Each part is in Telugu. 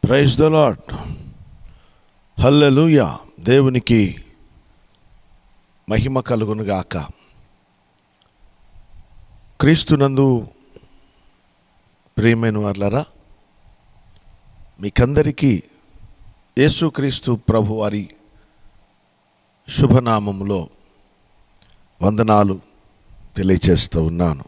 ప్రైజ్ ద లాడ్ హల్లెలూయా దేవునికి మహిమ కలుగునుగాక క్రీస్తునందు ప్రియమైన వాళ్ళరా మీకందరికీ యేసుక్రీస్తు ప్రభు వారి శుభనామములో వందనాలు తెలియచేస్తూ ఉన్నాను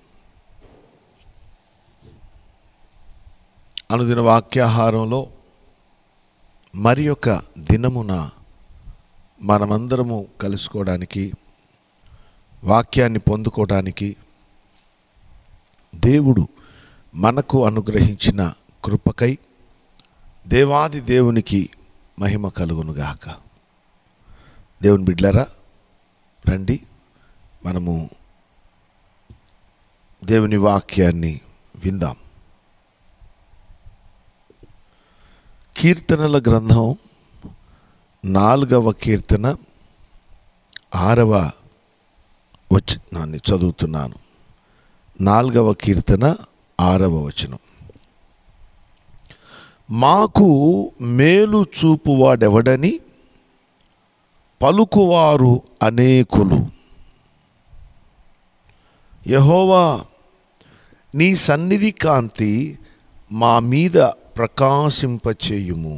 అనుదిన వాక్యాహారంలో మరి యొక్క దినమున మనమందరము కలుసుకోవడానికి వాక్యాన్ని పొందుకోవడానికి దేవుడు మనకు అనుగ్రహించిన కృపకై దేవాది దేవునికి మహిమ కలుగునుగాక దేవుని బిడ్లరా రండి మనము దేవుని వాక్యాన్ని విందాం కీర్తనల గ్రంథం నాలుగవ కీర్తన ఆరవ వచనాన్ని చదువుతున్నాను నాలుగవ కీర్తన ఆరవ వచనం మాకు మేలు చూపువాడెవడని పలుకువారు అనేకులు యహోవా నీ సన్నిధి కాంతి మా మీద ప్రకాశింపచేయుము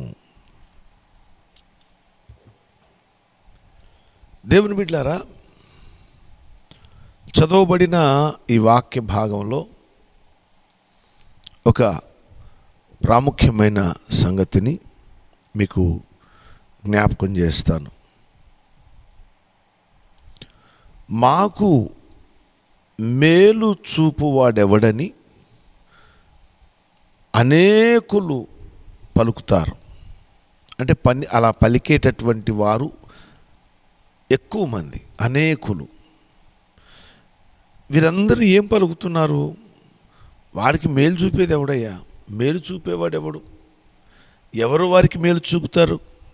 దేవుని బిడ్లారా చదవబడిన ఈ వాక్య భాగంలో ఒక ప్రాముఖ్యమైన సంగతిని మీకు జ్ఞాపకం చేస్తాను మాకు మేలు చూపువాడెవడని అనేకులు పలుకుతారు అంటే పని అలా పలికేటటువంటి వారు ఎక్కువ మంది అనేకులు వీరందరూ ఏం పలుకుతున్నారు వాడికి మేలు చూపేది ఎవడయ్యా మేలు చూపేవాడు ఎవడు ఎవరు వారికి మేలు చూపుతారు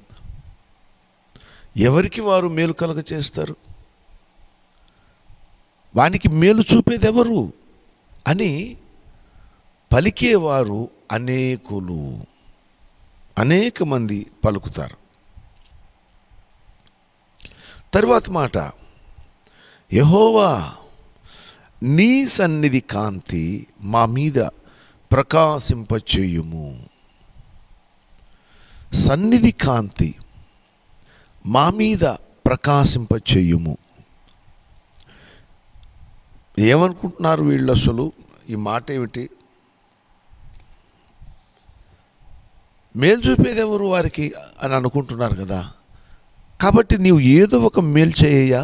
ఎవరికి వారు మేలు కలగ చేస్తారు వానికి మేలు చూపేది ఎవరు అని పలికేవారు అనేకులు అనేక మంది పలుకుతారు తరువాత మాట యహోవా నీ సన్నిధి కాంతి మా మీద ప్రకాశింపచేయుము సన్నిధి కాంతి మా మీద ప్రకాశింపచేయుము ఏమనుకుంటున్నారు వీళ్ళు అసలు ఈ మాట ఏమిటి మేలు చూపేది ఎవరు వారికి అని అనుకుంటున్నారు కదా కాబట్టి నీవు ఏదో ఒక మేలు చేయ్యా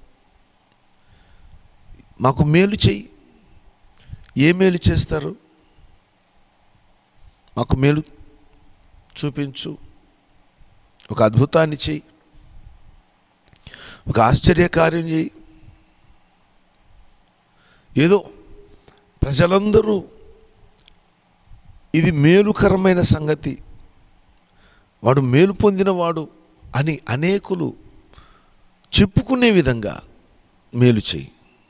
మాకు మేలు చెయ్యి ఏ మేలు చేస్తారు మాకు మేలు చూపించు ఒక అద్భుతాన్ని చెయ్యి ఒక ఆశ్చర్యకార్యం చేయి ఏదో ప్రజలందరూ ఇది మేలుకరమైన సంగతి వాడు మేలు పొందినవాడు అని అనేకులు చెప్పుకునే విధంగా మేలు చేయి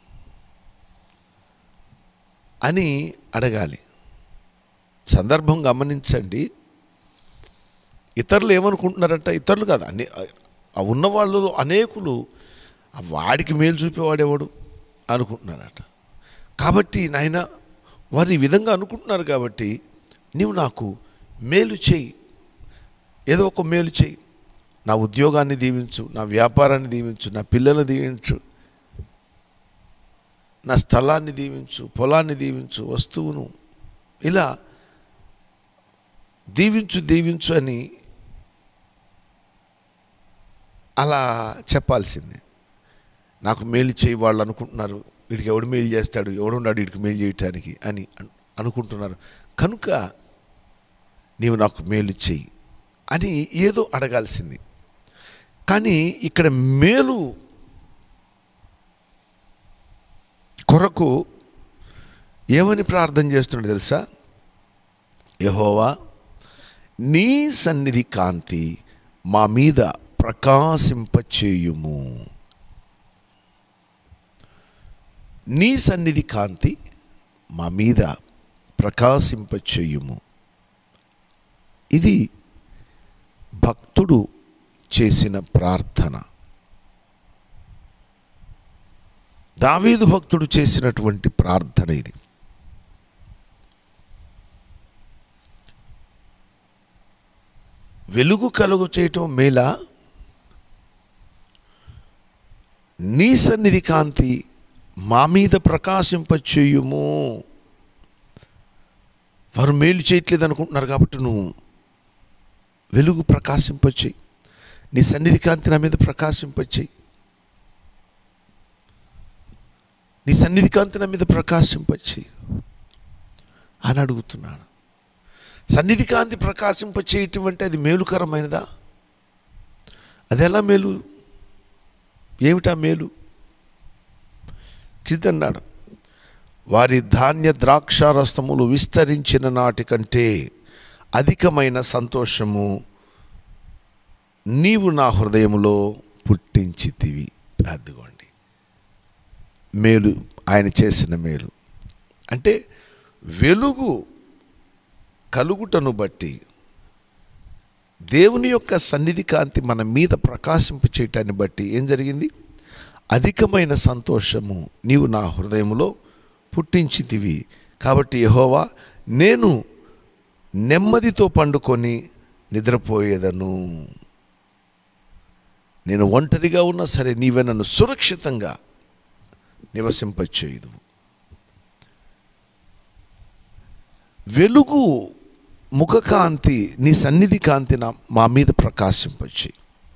అని అడగాలి సందర్భం గమనించండి ఇతరులు ఏమనుకుంటున్నారంట ఇతరులు కాదు అనే ఆ ఉన్న వాళ్ళు అనేకులు ఆ వాడికి మేలు చూపేవాడెవడు అనుకుంటున్నారట కాబట్టి నాయన వారు ఈ విధంగా అనుకుంటున్నారు కాబట్టి నీవు నాకు మేలు చేయి ఏదో ఒక మేలు చేయి నా ఉద్యోగాన్ని దీవించు నా వ్యాపారాన్ని దీవించు నా పిల్లల్ని దీవించు నా స్థలాన్ని దీవించు పొలాన్ని దీవించు వస్తువును ఇలా దీవించు దీవించు అని అలా చెప్పాల్సిందే నాకు మేలు చేయి వాళ్ళు అనుకుంటున్నారు వీడికి ఎవడు మేలు చేస్తాడు ఎవడున్నాడు వీడికి మేలు చేయటానికి అని అనుకుంటున్నారు కనుక నీవు నాకు మేలు చెయ్యి అని ఏదో అడగాల్సింది కానీ ఇక్కడ మేలు కొరకు ఏమని ప్రార్థన చేస్తున్నాడు తెలుసా యహోవా నీ సన్నిధి కాంతి మా మీద ప్రకాశింపచేయుము నీ సన్నిధి కాంతి మా మీద ప్రకాశింపచేయుము ఇది భక్తుడు చేసిన ప్రార్థన దావీదు భక్తుడు చేసినటువంటి ప్రార్థన ఇది వెలుగు కలుగు చేయటం మేలా నీ సన్నిధి కాంతి మా మీద ప్రకాశింపచేయుము వారు మేలు చేయట్లేదు అనుకుంటున్నారు కాబట్టి నువ్వు వెలుగు ప్రకాశింపచేయి నీ సన్నిధి కాంతి నా మీద ప్రకాశింపచేయి నీ సన్నిధి కాంతి నా మీద ప్రకాశింపచేయి అని అడుగుతున్నాను సన్నిధి కాంతి ప్రకాశింపచేయటం అంటే అది మేలుకరమైనదా అది ఎలా మేలు ఏమిటా మేలు కిందన్నాడు వారి ధాన్య ద్రాక్షారసములు విస్తరించిన నాటి కంటే అధికమైన సంతోషము నీవు నా హృదయములో పుట్టించితివి అదిగోండి మేలు ఆయన చేసిన మేలు అంటే వెలుగు కలుగుటను బట్టి దేవుని యొక్క సన్నిధి కాంతి మన మీద ప్రకాశింపు చేయటాన్ని బట్టి ఏం జరిగింది అధికమైన సంతోషము నీవు నా హృదయంలో పుట్టించితివి కాబట్టి యహోవా నేను నెమ్మదితో పండుకొని నిద్రపోయేదను నేను ఒంటరిగా ఉన్నా సరే నీవే నన్ను సురక్షితంగా నివసింపచేయదు వెలుగు ముఖకాంతి నీ సన్నిధి కాంతి నా మా మీద ప్రకాశింపచ్చి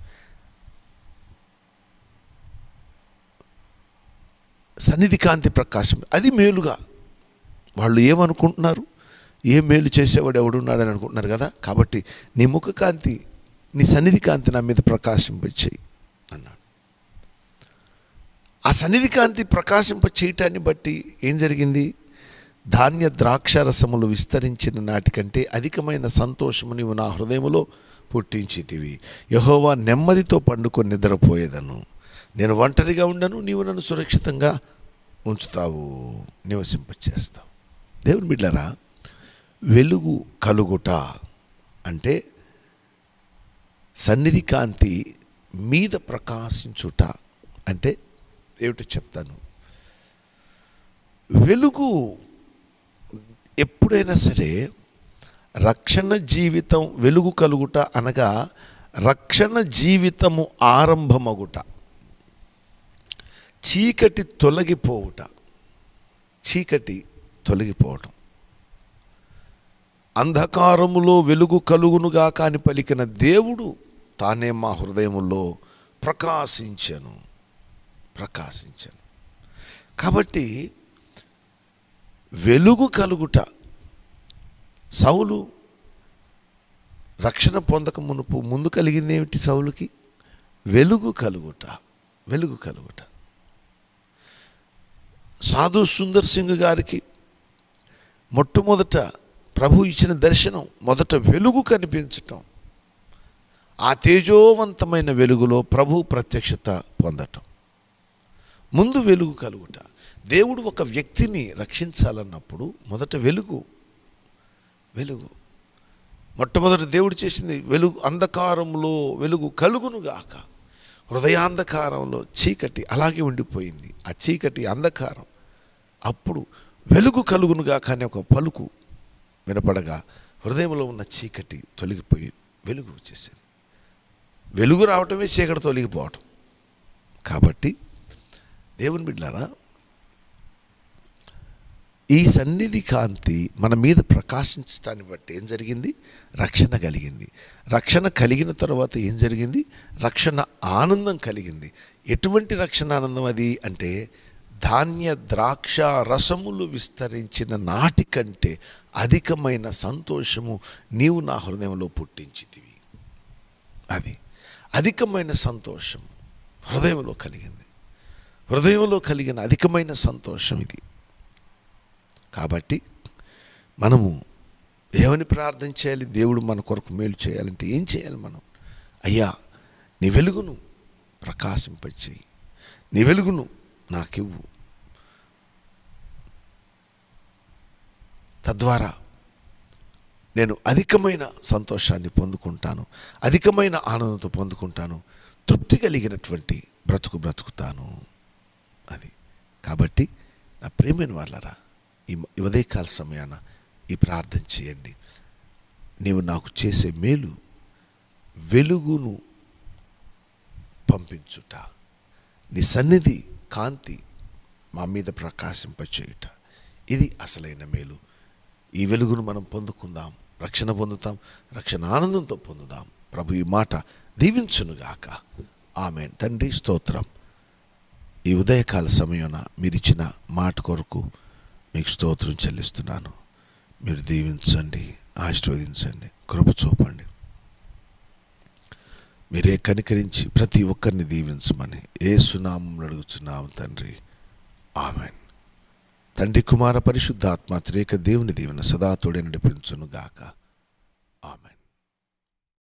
సన్నిధి కాంతి ప్రకాశం అది మేలుగా వాళ్ళు ఏమనుకుంటున్నారు ఏ మేలు చేసేవాడు ఎవడున్నాడని అనుకుంటున్నారు కదా కాబట్టి నీ ముఖ కాంతి నీ సన్నిధి కాంతి నా మీద ప్రకాశింపచేయి అన్నాడు ఆ సన్నిధి కాంతి ప్రకాశింప చేయటాన్ని బట్టి ఏం జరిగింది ధాన్య ద్రాక్షరసములు విస్తరించిన నాటికంటే అధికమైన సంతోషము నీవు నా హృదయములో పుట్టించితివి యహోవా నెమ్మదితో పండుకొని నిద్రపోయేదను నేను ఒంటరిగా ఉండను నీవు నన్ను సురక్షితంగా ఉంచుతావు నివసింపచేస్తావు దేవుని బిడ్డరా వెలుగు కలుగుట అంటే సన్నిధి కాంతి మీద ప్రకాశించుట అంటే ఏమిటో చెప్తాను వెలుగు ఎప్పుడైనా సరే రక్షణ జీవితం వెలుగు కలుగుట అనగా రక్షణ జీవితము ఆరంభమగుట చీకటి తొలగిపోవుట చీకటి తొలగిపోవటం అంధకారములో వెలుగు కలుగునుగా కాని పలికిన దేవుడు తానే మా హృదయములో ప్రకాశించను ప్రకాశించను కాబట్టి వెలుగు కలుగుట సౌలు రక్షణ పొందక మునుపు ముందు కలిగింది ఏమిటి సౌలుకి వెలుగు కలుగుట వెలుగు కలుగుట సాధు సుందర్ సింగ్ గారికి మొట్టమొదట ప్రభు ఇచ్చిన దర్శనం మొదట వెలుగు కనిపించటం ఆ తేజోవంతమైన వెలుగులో ప్రభు ప్రత్యక్షత పొందటం ముందు వెలుగు కలుగుట దేవుడు ఒక వ్యక్తిని రక్షించాలన్నప్పుడు మొదట వెలుగు వెలుగు మొట్టమొదటి దేవుడు చేసింది వెలుగు అంధకారంలో వెలుగు కలుగునుగాక హృదయాంధకారంలో చీకటి అలాగే ఉండిపోయింది ఆ చీకటి అంధకారం అప్పుడు వెలుగు కలుగునుగాక అనే ఒక పలుకు వినపడగా హృదయంలో ఉన్న చీకటి తొలగిపోయి వెలుగు వచ్చేసింది వెలుగు రావటమే చీకటి తొలగిపోవటం కాబట్టి దేవుని బిడ్డారా ఈ సన్నిధి కాంతి మన మీద ప్రకాశించడాన్ని బట్టి ఏం జరిగింది రక్షణ కలిగింది రక్షణ కలిగిన తర్వాత ఏం జరిగింది రక్షణ ఆనందం కలిగింది ఎటువంటి రక్షణ ఆనందం అది అంటే ధాన్య ద్రాక్ష రసములు విస్తరించిన నాటి కంటే అధికమైన సంతోషము నీవు నా హృదయంలో పుట్టించితివి అది అధికమైన సంతోషం హృదయంలో కలిగింది హృదయంలో కలిగిన అధికమైన సంతోషం ఇది కాబట్టి మనము ఏమని ప్రార్థన చేయాలి దేవుడు మన కొరకు మేలు చేయాలంటే ఏం చేయాలి మనం అయ్యా నీ వెలుగును ప్రకాశింపచేయి నీ వెలుగును నాకివ్వు తద్వారా నేను అధికమైన సంతోషాన్ని పొందుకుంటాను అధికమైన ఆనందంతో పొందుకుంటాను తృప్తి కలిగినటువంటి బ్రతుకు బ్రతుకుతాను అది కాబట్టి నా ప్రేమైన వాళ్ళరా ఈ ఈ ఉదయకాల సమయాన ఈ ప్రార్థన చేయండి నీవు నాకు చేసే మేలు వెలుగును పంపించుట నీ సన్నిధి కాంతి మా మీద ప్రకాశింపచేయుట ఇది అసలైన మేలు ఈ వెలుగును మనం పొందుకుందాం రక్షణ పొందుతాం రక్షణ ఆనందంతో పొందుదాం ప్రభు ఈ మాట దీవించునుగాక ఆమె తండ్రి స్తోత్రం ఈ ఉదయకాల సమయాన మీరు ఇచ్చిన మాట కొరకు మీకు స్తోత్రం చెల్లిస్తున్నాను మీరు దీవించండి ఆశీర్వదించండి కృప చూపండి మీరే కనికరించి ప్రతి ఒక్కరిని దీవించమని ఏ సునామం అడుగుచున్నాం తండ్రి ఆమెన్ తండ్రి కుమార పరిశుద్ధాత్మ త్రేక దేవుని దీవెన సదా తోడే నడిపించును గాక ఆమెన్